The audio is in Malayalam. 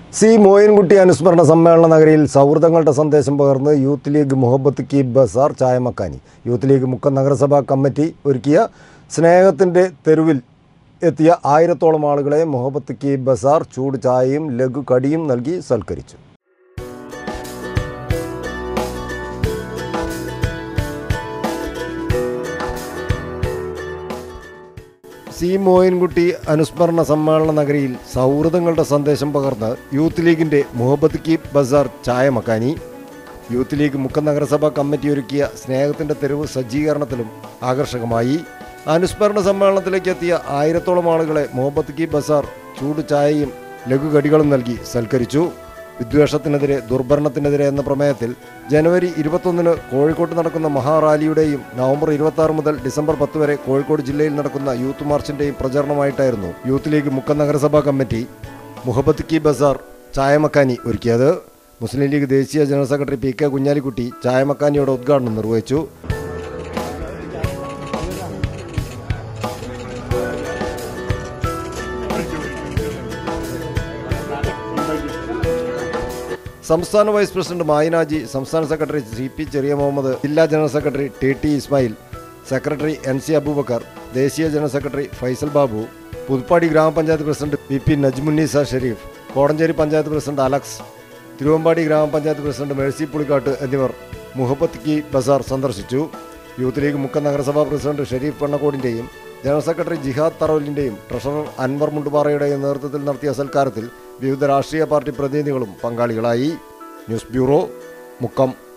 സി മോയിൻകുട്ടി അനുസ്മരണ സമ്മേളന നഗരിയിൽ സൗഹൃദങ്ങളുടെ സന്ദേശം പകർന്ന് യൂത്ത് ലീഗ് മുഹബത്ത് കി ബസാർ ചായമക്കാനി യൂത്ത് ലീഗ് മുക്കം നഗരസഭാ കമ്മിറ്റി ഒരുക്കിയ സ്നേഹത്തിൻ്റെ തെരുവിൽ എത്തിയ ആയിരത്തോളം ആളുകളെ മുഹബത്ത് കി ബസാർ ചൂട് ചായയും ലഘു കടിയും നൽകി സൽക്കരിച്ചു സി മോയിൻകുട്ടി അനുസ്മരണ സമ്മേളന നഗരിയിൽ സൗഹൃദങ്ങളുടെ സന്ദേശം പകർന്ന് യൂത്ത് ലീഗിന്റെ മുഹബത്ത് കി ബസാർ ചായ മക്കാനി യൂത്ത് ലീഗ് മുക്കം നഗരസഭാ കമ്മിറ്റി ഒരുക്കിയ സ്നേഹത്തിന്റെ തെരുവ് സജ്ജീകരണത്തിലും ആകർഷകമായി അനുസ്മരണ സമ്മേളനത്തിലേക്ക് എത്തിയ ആയിരത്തോളം ആളുകളെ മുഹബത്ത് കി ബസാർ ചൂട് ചായയും ലഘുകടികളും നൽകി സൽക്കരിച്ചു വിദ്വേഷത്തിനെതിരെ ദുർഭരണത്തിനെതിരെ എന്ന പ്രമേയത്തിൽ ജനുവരി ഇരുപത്തൊന്നിന് കോഴിക്കോട്ട് നടക്കുന്ന മഹാറാലിയുടെയും നവംബർ ഇരുപത്തി ആറ് മുതൽ ഡിസംബർ പത്ത് വരെ കോഴിക്കോട് ജില്ലയിൽ നടക്കുന്ന യൂത്ത് മാർച്ചിന്റെയും പ്രചരണമായിട്ടായിരുന്നു യൂത്ത് ലീഗ് മുക്കം നഗരസഭാ കമ്മിറ്റി മുഹബത്ത് കി ബസാർ ചായമക്കാനി ഒരുക്കിയത് മുസ്ലിം ലീഗ് ദേശീയ general secretary P K Kunhalikutty ചായമക്കാനിയുടെ ഉദ്ഘാടനം നിർവഹിച്ചു സംസ്ഥാന വൈസ് പ്രസിഡന്റ് മായിനാജി സംസ്ഥാന സെക്രട്ടറി സി പി ചെറിയ മുഹമ്മദ് ജില്ലാ general secretary T T Ismail secretary N C Abubakar ദേശീയ ജനറൽ സെക്രട്ടറി ഫൈസൽ ബാബു പുതുപ്പാടി ഗ്രാമപഞ്ചായത്ത് president P P Najmunnisa Sherif Kodanchery panchayat president Alex Thiruvambady ഗ്രാമപഞ്ചായത്ത് പ്രസിഡന്റ് മേഴ്സി പുളിക്കാട്ട് എന്നിവർ മുഹബത്ത് കി ബസാർ സന്ദർശിച്ചു യൂത്ത് ലീഗ് മുക്കം നഗരസഭാ പ്രസിഡന്റ് ഷെരീഫ് പെണ്ണക്കോടിന്റെയും ജനറൽ സെക്രട്ടറി ജിഹാദ് തറോലിന്റെയും ട്രഷറർ അൻവർ മുണ്ടുപാറയുടെയും നേതൃത്വത്തിൽ നടത്തിയ സൽക്കാരത്തിൽ വിവിധ രാഷ്ട്രീയ പാർട്ടി പ്രതിനിധികളും പങ്കാളികളായി ന്യൂസ് ബ്യൂറോ മുക്കം